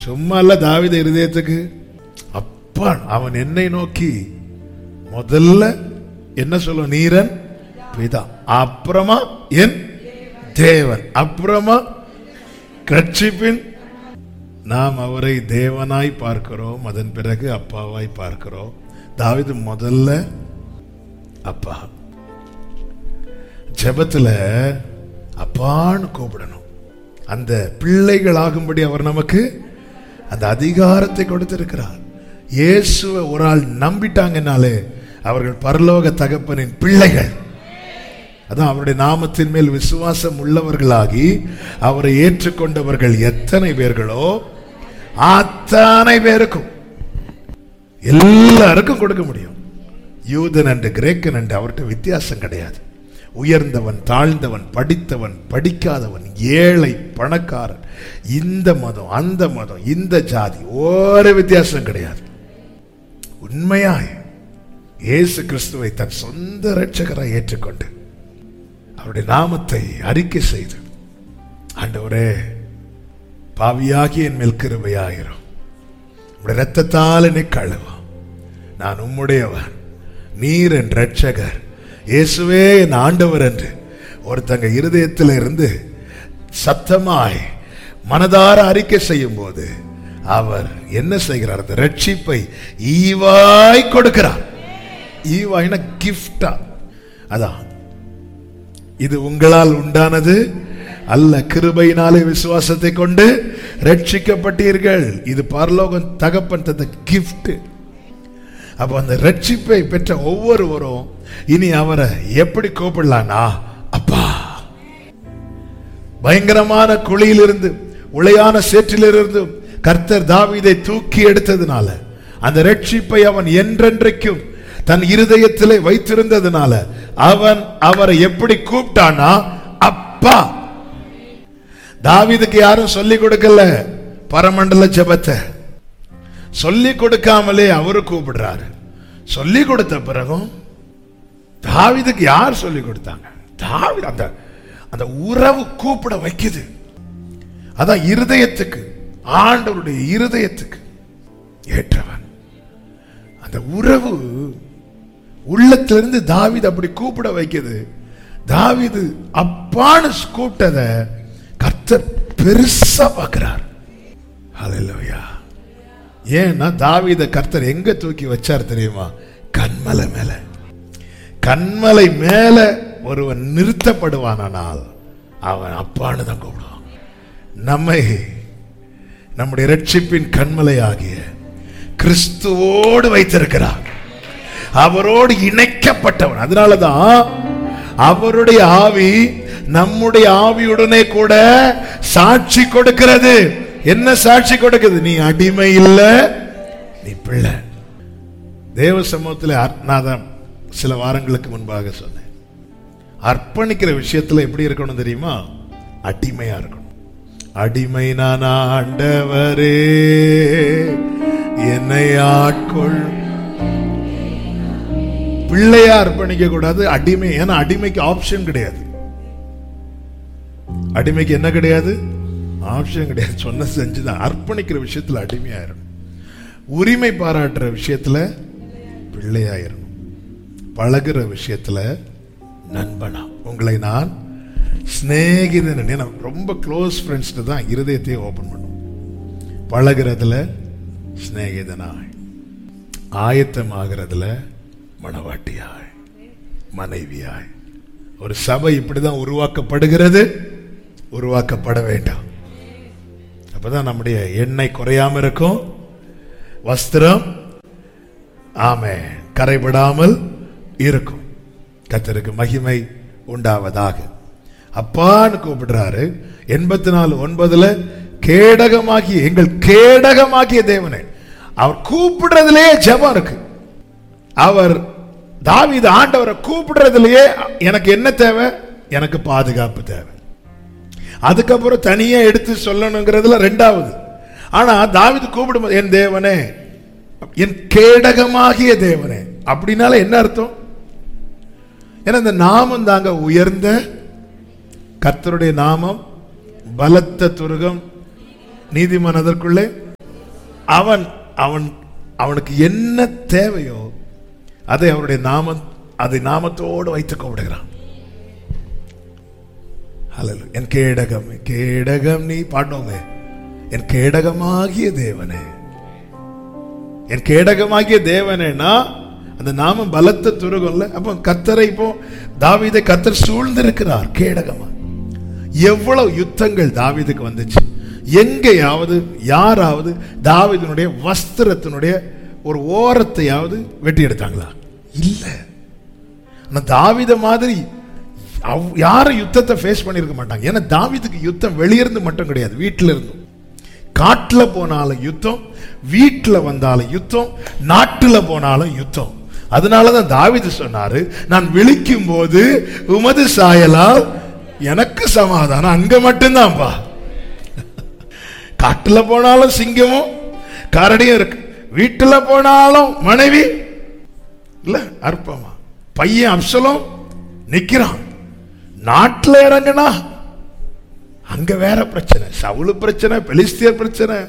சும்மா இல்ல தாவித இருதயத்துக்கு அப்பா அவன் என்னை நோக்கி முதல்ல என்ன சொல்லும் நீரன் பிதா அப்புறமா என் தேவன் அப்புறமா ரட்சிப்பின் நாம் அவரை தேவனாய் பார்க்கிறோம் அதன் பிறகு அப்பாவாய் பார்க்கிறோம் தாவிது முதல்ல அப்பா ஜெபத்துல அப்பான்னு கூப்பிடணும் அந்த பிள்ளைகளாகும்படி அவர் நமக்கு அந்த அதிகாரத்தை கொடுத்திருக்கிறார் இயேசுவை ஒரு ஆள் நம்பிட்டாங்கனாலே அவர்கள் பரலோக தகப்பனின் பிள்ளைகள் அதான் அவருடைய நாமத்தின் மேல் விசுவாசம் உள்ளவர்களாகி அவரை ஏற்றுக்கொண்டவர்கள் எத்தனை பேர்களோ அத்தனை பேருக்கும் எல்லாருக்கும் கொடுக்க முடியும் யூதன் என்று கிரேக்கன் என்று அவர்கிட்ட வித்தியாசம் கிடையாது உயர்ந்தவன் தாழ்ந்தவன் படித்தவன் படிக்காதவன் ஏழை பணக்காரன் இந்த மதம் அந்த மதம் இந்த ஜாதி ஒரு வித்தியாசம் கிடையாது உண்மையாய் இயேசு கிறிஸ்துவை தன் சொந்த இரட்சகராய் ஏற்றுக்கொண்டு அவருடைய நாமத்தை அறிக்கை செய்து ஆண்டவரே பாவியாகி என் மேல் கிருபையாயிரும் உடைய ரத்தத்தால் என்னை கழுவும் நான் உம்முடையவன் நீர் என் ரட்சகர் இயேசுவே என் ஆண்டவர் என்று ஒருத்தங்க இருதயத்தில் இருந்து சத்தமாய் மனதார அறிக்கை செய்யும் போது அவர் என்ன செய்கிறார் அந்த ரட்சிப்பை ஈவாய் கொடுக்கிறார் ஈவாய்னா கிஃப்டா அதான் இது உங்களால் உண்டானது அல்ல கிருபையினாலே விசுவாசத்தை கொண்டு ரட்சிக்கப்பட்டீர்கள் இது பரலோகம் தகப்பன் தந்த கிஃப்ட் அப்ப அந்த ரட்சிப்பை பெற்ற ஒவ்வொருவரும் இனி அவரை எப்படி கூப்பிடலானா அப்பா பயங்கரமான குழியிலிருந்து உளையான சேற்றிலிருந்து கர்த்தர் தாவீதை தூக்கி எடுத்ததுனால அந்த ரட்சிப்பை அவன் என்றென்றைக்கும் தன் இருதயத்திலே வைத்திருந்ததுனால அவன் அவரை எப்படி கூப்பிட்டானா அப்பா தாவீதுக்கு யாரும் சொல்லி கொடுக்கல பரமண்டல ஜெபத்தை சொல்லி கொடுக்காமலே அவரு கூப்பிடுறாரு சொல்லி கொடுத்த பிறகும் தாவீதுக்கு யார் சொல்லி கொடுத்தாங்க தாவீது அந்த அந்த உறவு கூப்பிட வைக்குது அதான் இருதயத்துக்கு ஆண்டவருடைய இருதயத்துக்கு ஏற்றவன் அந்த உறவு உள்ளத்திலிருந்து தாவீது அப்படி கூப்பிட வைக்குது தாவீது அப்பான்னு கூப்பிட்டத கர்த்தர் பெருசா பார்க்கிறார் ஹalleluya ஏன்னா தாவீத கர்த்தர் எங்க தூக்கி வச்சார் தெரியுமா கண்மலை மேல கண்மலை மேல ஒருவன் நிறுத்தப்படுவானால் அவன் அப்பான்னு தான் கூப்பிடுவான் நம்மை நம்முடைய ரட்சிப்பின் கண்மலை ஆகிய கிறிஸ்துவோடு வைத்திருக்கிறார் அவரோடு இணைக்கப்பட்டவன் அதனாலதான் அவருடைய ஆவி நம்முடைய ஆவியுடனே கூட சாட்சி கொடுக்கிறது என்ன சாட்சி கொடுக்குது நீ அடிமை இல்ல நீ பிள்ளை தேவ சமூகத்தில் நான் தான் சில வாரங்களுக்கு முன்பாக சொன்னேன் அர்ப்பணிக்கிற விஷயத்துல எப்படி இருக்கணும் தெரியுமா அடிமையா இருக்கணும் அடிமை நான் ஆண்டவரே என்னை ஆட்கொள் பிள்ளையா அர்ப்பணிக்க கூடாது அடிமை ஏன்னா அடிமைக்கு ஆப்ஷன் கிடையாது அடிமைக்கு என்ன கிடையாது ஆப்ஷன் கிடையாது சொன்ன செஞ்சுதான் அர்ப்பணிக்கிற விஷயத்துல அடிமையாயிரும் உரிமை பாராட்டுற விஷயத்துல பிள்ளையாயிரும் பழகுற விஷயத்துல நண்பனா உங்களை நான் சிநேகிதன் ஏன்னா ரொம்ப க்ளோஸ் ஃப்ரெண்ட்ஸ்ட்டு தான் இருதயத்தையே ஓபன் பண்ணும் பழகுறதுல சிநேகிதனாய் ஆயத்தமாகிறதுல மணவாட்டியாய் மனைவியாய் ஒரு சபை இப்படிதான் உருவாக்கப்படுகிறது உருவாக்கப்பட வேண்டாம் அப்பதான் நம்முடைய எண்ணெய் குறையாம இருக்கும் வஸ்திரம் ஆமே கரைபடாமல் இருக்கும் கத்தருக்கு மகிமை உண்டாவதாக அப்பான்னு கூப்பிடுறாரு எண்பத்தி நாலு ஒன்பதுல கேடகமாகிய எங்கள் கேடகமாகிய தேவனே அவர் கூப்பிடுறதுலயே ஜெபம் இருக்கு அவர் தாவீது ஆண்டவரை கூப்பிடுறதுலயே எனக்கு என்ன தேவை எனக்கு பாதுகாப்பு தேவை அதுக்கப்புறம் தனியா எடுத்து சொல்லணுங்கிறதுல ரெண்டாவது ஆனா தாவீது கூப்பிடும் என் தேவனே என் கேடகமாகிய தேவனே அப்படின்னால என்ன அர்த்தம் ஏன்னா இந்த நாமம் தாங்க உயர்ந்த கர்த்தருடைய நாமம் பலத்த துருகம் நீதிமான் அதற்குள்ளே அவன் அவன் அவனுக்கு என்ன தேவையோ அதை அவருடைய நாம அதை நாமத்தோடு வைத்துக் விடுகிறான் ஹalleluya. என் கேடகம் கேடகம் நீ பாடோமே என் கேடகமாகிய தேவனே என் கேடகமாகிய தேவனேனா அந்த நாமம் பலத்த துருகம்ல அப்போ கத்தரை இப்போ தாவீதை கத்தர் சூழ்ந்திருக்கிறார் கேடகமா எவ்வளவு யுத்தங்கள் தாவீதுக்கு வந்துச்சு எங்கேயாவது யாராவது தாவீதினுடைய வஸ்திரத்தினுடைய ஒரு ஓரத்தையாவது வெட்டி எடுத்தாங்களா இல்ல ஆனா தாவீத மாதிரி அவ்- யாரும் யுத்தத்தை ஃபேஸ் பண்ணியிருக்க மாட்டாங்க ஏன்னா தாவீதுக்கு யுத்தம் வெளியிருந்து மட்டும் கிடையாது வீட்டில இருந்தும் காட்டுல போனாலும் யுத்தம் வீட்டுல வந்தாலும் யுத்தம் நாட்டுல போனாலும் யுத்தம் அதனாலதான் தாவீது சொன்னாரு நான் விழிக்கும் போது உமது சாயலால் எனக்கு சமாதானம் அங்க மட்டும்தான்ப்பா காட்டுல போனாலும் சிங்கமும் கரடியும் இருக்கு வீட்டுல போனாலும் மனைவி இல்ல அற்பமா பையன் அப்சலும் நிக்கிறான் நாட்டுல இறங்குனா அங்க வேற பிரச்சனை சவுலு பிரச்சனை பெலிஸ்தியர் பிரச்சனை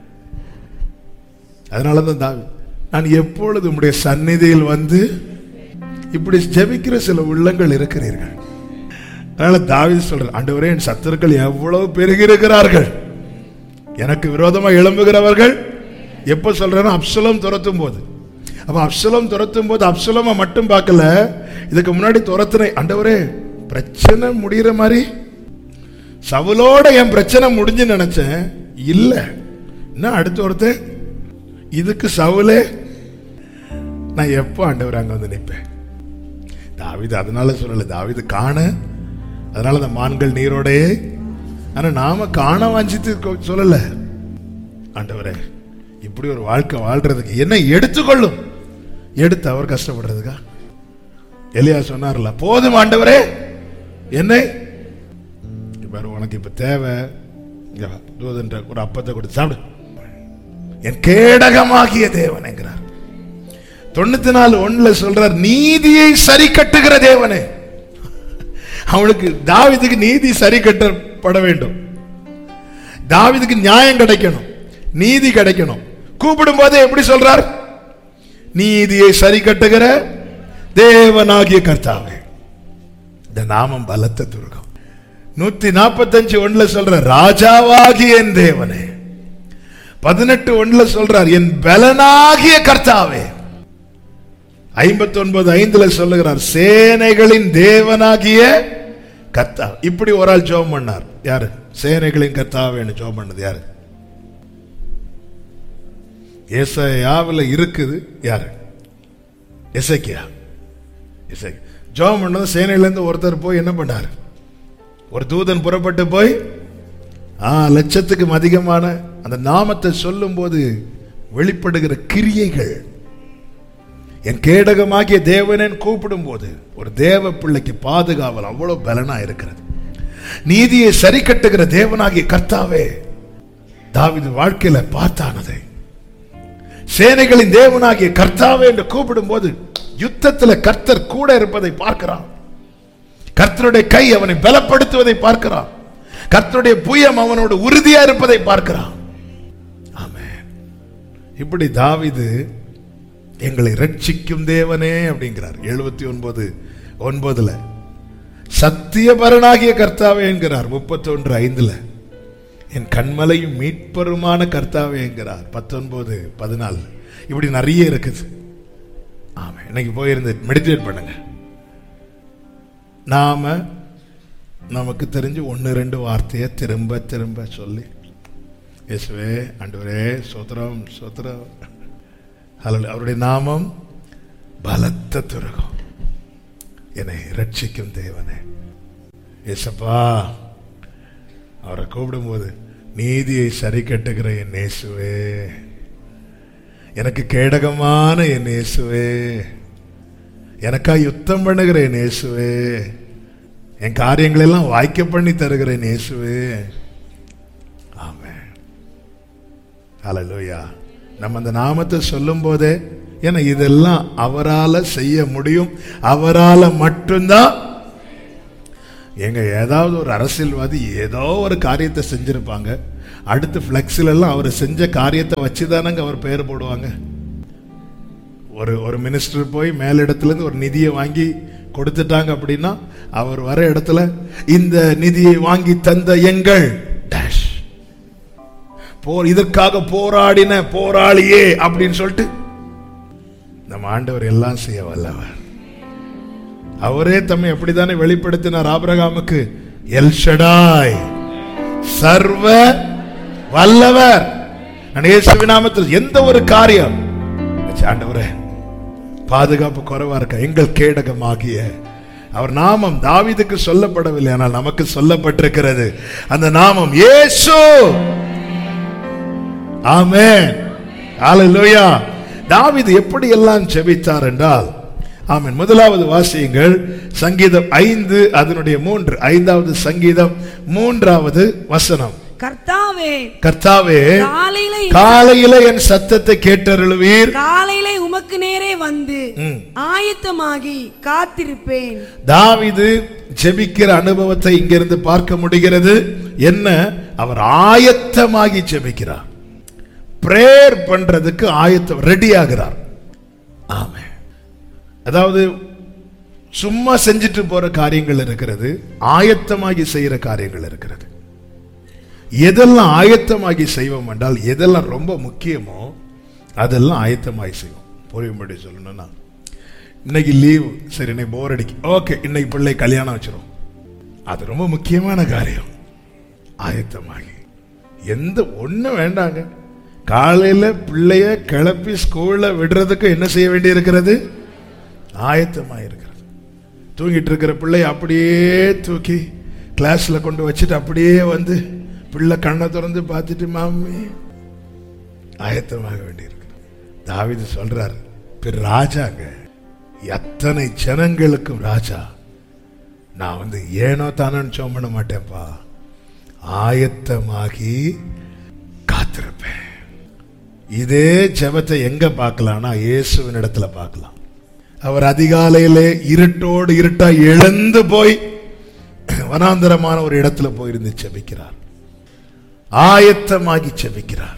அதனாலதான் தாவி நான் எப்பொழுது உம்முடைய சந்நிதியில் வந்து இப்படி ஜெபிக்கிற சில உள்ளங்கள் இருக்கிறீர்கள் அதனால தாவீது சொல்ற ஆண்டவரே என் சத்துருக்கள் எவ்வளவு பெருகி இருக்கிறார்கள் எனக்கு விரோதமா எழும்புகிறவர்கள் எப்ப சொல்றேன்னா அப்சலம் துரத்தும் போது அப்ப அப்சலம் துரத்தும் போது அப்சலமா மட்டும் பார்க்கல இதுக்கு முன்னாடி துரத்துனை ஆண்டவரே பிரச்சனை முடிகிற மாதிரி சவுலோட என் பிரச்சனை முடிஞ்சு நினைச்சேன் இல்ல என்ன அடுத்து ஒருத்தன் இதுக்கு சவுலே நான் எப்போ ஆண்டவர் அங்க வந்து நிற்பேன் தாவீது அதனால சொல்லல தாவீது காண அதனால அந்த மான்கள் நீரோடையே ஆனா நாம காண வாஞ்சித்து கொ- சொல்லல ஆண்டவரே இப்படி ஒரு வாழ்க்கை வாழ்றதுக்கு என்ன எடுத்துக்கொள்ளும் எடுத்து அவர் கஷ்டப்படுறதுக்கா எலியா சொன்னார்ல போதும் ஆண்டவரே என்னை இங்க பாரு உனக்கு இப்ப தேவை இங்க வா, தூதன்ற ஒரு அப்பத்தை கொடுத்து சாப்பிடு என் கேடகமாகிய தேவன் என்கிறார் தொண்ணூத்தி நாலு ஒண்ணுல சொல்றார் நீதியை சரி கட்டுகிற தேவனே அவனுக்கு தாவீதுக்கு நீதி சரி கட்டப்பட வேண்டும் தாவீதுக்கு நியாயம் கிடைக்கணும் நீதி கிடைக்கணும் கூப்பிடும் போதே எப்படி சொல்றார் நீதியை சரி கட்டுகிற தேவனாகிய கர்த்தாவே இந்த நாமம் பலத்த துருகம் நூத்தி நாற்பத்தஞ்சு ஒண்ணுல சொல்ற ராஜாவாகிய என் தேவனே பதினெட்டு ஒண்ணுல சொல்றார் என் பலனாகிய கர்த்தாவே ஐம்பத்தி ஒன்பது ஐந்துல சொல்லுகிறார் சேனைகளின் தேவனாகிய கர்த்தா இப்படி ஒரு ஆள் ஜோம் பண்ணார் யாரு சேனைகளின் கர்த்தாவேன்னு ஜோம் பண்ணது யாரு ஏசாயாவில் இருக்குது யாரு எசைக்கியா எசை ஜோம் பண்ணது சேனையிலேருந்து ஒருத்தர் போய் என்ன பண்ணார் ஒரு தூதன் புறப்பட்டு போய் ஆ லட்சத்துக்கும் அதிகமான அந்த நாமத்தை சொல்லும்போது வெளிப்படுகிற கிரியைகள் என் கேடகமாகிய தேவனேன் கூப்பிடும் போது ஒரு தேவ பிள்ளைக்கு பாதுகாவல் அவ்வளவு பலனா இருக்கிறது நீதியை சரி கட்டுகிற தேவனாகிய கர்த்தாவே தாவீது வாழ்க்கையில பார்த்தானதை சேனைகளின் தேவனாகிய கர்த்தாவே என்று கூப்பிடும் போது யுத்தத்தில் கர்த்தர் கூட இருப்பதை பார்க்கிறான் கர்த்தருடைய கை அவனை பலப்படுத்துவதை பார்க்கிறான் கர்த்தருடைய புயம் அவனோடு உறுதியா இருப்பதை பார்க்கிறான் ஆமென் இப்படி தாவீது எங்களை ரட்சிக்கும் தேவனே அப்படிங்கிறார் எழுபத்தி ஒன்பது ஒன்பதுல சத்தியபரனாகிய கர்த்தாவே என்கிறார் முப்பத்தி ஒன்று ஐந்துல என் கண்மலையும் மீட்பருமான கர்த்தாவே என்கிறார் பத்தொன்பது பதினாலு இப்படி நிறைய இருக்குது ஆமா இன்னைக்கு போயிருந்து மெடிடேட் பண்ணுங்க நாம நமக்கு தெரிஞ்சு ஒன்று ரெண்டு வார்த்தையை திரும்ப திரும்ப சொல்லி இயேசுவே ஆண்டவரே சோத்திரம் சோத்திரம் அல்ல அவருடைய நாமம் பலத்த துரகம் என்னை ரட்சிக்கும் தேவனே ஏசப்பா அவரை கூப்பிடும்போது நீதியை சரி கட்டுகிற என் இயேசுவே எனக்கு கேடகமான என் இயேசுவே எனக்கா யுத்தம் பண்ணுகிற என் இயேசுவே என் காரியங்களெல்லாம் வாய்க்க பண்ணி தருகிற என் இயேசுவே ஆமென் ஹalleluya நம்ம அந்த நாமத்தை சொல்லும் போதே ஏன்னா இதெல்லாம் அவரால செய்ய முடியும் அவரால மட்டும்தான் எங்க ஏதாவது ஒரு அரசியல்வாதி ஏதோ ஒரு காரியத்தை செஞ்சிருப்பாங்க அடுத்து ஃப்ளெக்ஸில் எல்லாம் அவர் செஞ்ச காரியத்தை வச்சு தானங்க அவர் பெயர் போடுவாங்க ஒரு ஒரு மினிஸ்டர் போய் மேலிடத்துல இருந்து ஒரு நிதியை வாங்கி கொடுத்துட்டாங்க அப்படின்னா அவர் வர இடத்துல இந்த நிதியை வாங்கி தந்த எங்கள் டேஷ் போர் இதற்காக போராடின போராளியே அப்படின்னு சொல்லிட்டு நம்ம ஆண்டவர் எல்லாம் செய்ய வல்லவர் அவரே தம்மை எப்படித்தானே வெளிப்படுத்தினார் ஆபிரகாமுக்கு எல்ஷடாய் சர்வ வல்லவர் நான் இயேசுவின் நாமத்தில் எந்த ஒரு காரியம் ஆண்டவரே பாதுகாப்பு குறைவா இருக்க எங்கள் கேடகமாகிய அவர் நாமம் தாவீதுக்கு சொல்லப்படவில்லை ஆனால் நமக்கு சொல்லப்பட்டிருக்கிறது அந்த நாமம் இயேசு ஆமென் ஹalleluya தாவீது எப்படி எல்லாம் ஜெபித்தார் என்றால் ஆமென் முதலாவது வாசியுங்கள் சங்கீதம் ஐந்து அதனுடைய மூன்று ஐந்தாவது சங்கீதம் மூன்றாவது வசனம் கர்த்தாவே கர்த்தாவே காலையில காலையில என் சத்தத்தை கேட்டருளுவீர் காலையில உமக்கு நேரே வந்து ம். ஆயத்தமாகி காத்திருப்பேன் தாவீது ஜெபிக்கிற அனுபவத்தை இங்கிருந்து பார்க்க முடிகிறது என்ன அவர் ஆயத்தமாகி ஜெபிக்கிறார் பிரேயர் பண்றதுக்கு ஆயத்தம் ரெடி ஆகிறார் ஆமே அதாவது சும்மா செஞ்சுட்டு போற காரியங்கள் இருக்கிறது ஆயத்தமாகி செய்யற காரியங்கள் இருக்கிறது எதெல்லாம் ஆயத்தமாகி செய்வோம் என்றால் எதெல்லாம் ரொம்ப முக்கியமோ அதெல்லாம் ஆயத்தமாகி செய்வோம் புரியும்படி சொல்லணும்னா இன்னைக்கு லீவ் சரி இன்னைக்கு போர் அடிக்கு ஓகே இன்னைக்கு பிள்ளை கல்யாணம் வச்சிரும் அது ரொம்ப முக்கியமான காரியம் ஆயத்தமாகி எந்த ஒண்ணும் வேண்டாங்க காலையில பிள்ளைய கிளப்பி ஸ்கூல்ல விடுறதுக்கு என்ன செய்ய வேண்டி இருக்கிறது ஆயத்தமாக இருக்கிறது தூங்கிட்டு இருக்கிற பிள்ளை அப்படியே தூக்கி கிளாஸ்ல கொண்டு வச்சுட்டு அப்படியே வந்து பிள்ளை கண்ணை திறந்து பார்த்துட்டு மாமி ஆயத்தமாக வேண்டியிருக்கு தாவீது சொல்றாரு பிற ராஜாங்க எத்தனை ஜனங்களுக்கும் ராஜா நான் வந்து ஏனோ தானோன்னு சோம் பண்ண மாட்டேன்ப்பா ஆயத்தமாகி காத்திருப்பேன் இதே ஜெபத்தை எங்க பார்க்கலாம்னா இயேசுவின் இடத்துல பார்க்கலாம் அவர் அதிகாலையிலே இருட்டோடு இருட்டா எழுந்து போய் வனாந்தரமான ஒரு இடத்துல போயிருந்து செபிக்கிறார் ஆயத்தமாகி செபிக்கிறார்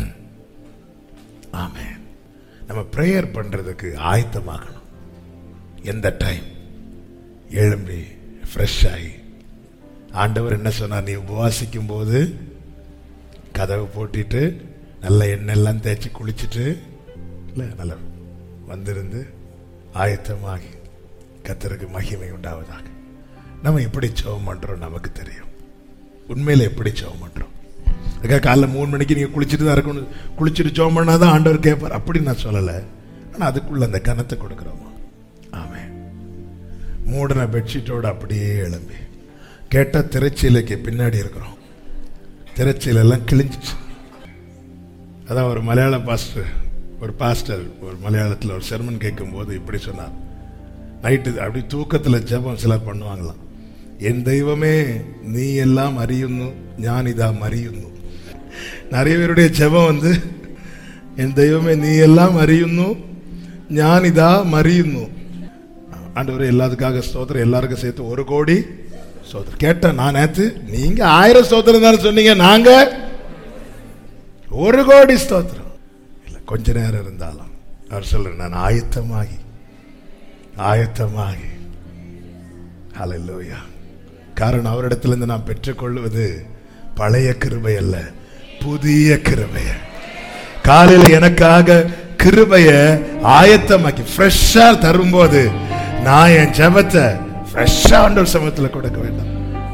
ஆமென் நம்ம பிரேயர் பண்றதுக்கு ஆயத்தமாகணும் எந்த டைம் எழும்பி ஃப்ரெஷ் ஆகி ஆண்டவர் என்ன சொன்னார் நீ உபவாசிக்கும் போது கதவை போட்டிட்டு நல்ல எண்ணெல்லாம் தேய்ச்சி குளிச்சுட்டு இல்லை நல்ல வந்திருந்து ஆயத்தமாகி கத்தருக்கு மகிமை உண்டாவதாக நம்ம எப்படி ஜெபம் பண்றோம் நமக்கு தெரியும் உண்மையில எப்படி ஜெபம் பண்றோம் அதுக்காக காலைல மூணு மணிக்கு நீங்க குளிச்சுட்டு தான் இருக்கணும் குளிச்சுட்டு ஜெபம் பண்ணாதான் ஆண்டவர் கேட்பார் அப்படி நான் சொல்லலை ஆனா அதுக்குள்ள அந்த கனத்தை கொடுக்குறோமா ஆமே மூடின பெட்ஷீட்டோட அப்படியே எழும்பி கேட்டா திரைச்சீலைக்கு பின்னாடி இருக்கிறோம் திரைச்சீலெல்லாம் கிழிஞ்சிச்சு அதான் ஒரு மலையாள பாஸ்டர் ஒரு பாஸ்டர் ஒரு மலையாளத்தில் ஒரு செர்மன் கேட்கும்போது இப்படி சொன்னார் நைட்டு அப்படி தூக்கத்தில் ஜெபம் சிலர் பண்ணுவாங்களாம் என் தெய்வமே நீ எல்லாம் அறியுന്നു ഞാൻ ഇതാ മറിയുന്നു நிறைய பேருடைய ஜெபம் வந்து என் தெய்வமே நீ எல்லாம் அறியுന്നു ഞാൻ ഇതാ மறியுന്നു ஆண்டவரே எல்லாத்துக்காக ஸ்தோத்திரம் எல்லாருக்கும் சேர்த்து ஒரு கோடி ஸ்தோத்திரம் கேட்டேன் நான் நேத்து நீங்க ஆயிரம் ஸ்தோத்திரம் தானே சொன்னீங்க நாங்க ஒரு கோடி ஸ்தோத்திரம் இல்ல கொஞ்ச நேரம் இருந்தாலும் அவர் சொல்றேன் நான் ஆயத்தமாகி ஆயத்தமாகி ஹalleluya காரணம் அவரிடத்திலிருந்து நான் பெற்றுக்கொள்வது பழைய கிருபை அல்ல புதிய கிருபைய காலையில எனக்காக கிருபைய ஆயத்தமாக்கி ஃப்ரெஷ்ஷா தரும்போது நான் என் ஜெபத்தை ஃப்ரெஷ்ஷா ஆண்டவர் சமயத்தில் கொடுக்க வேண்டாம்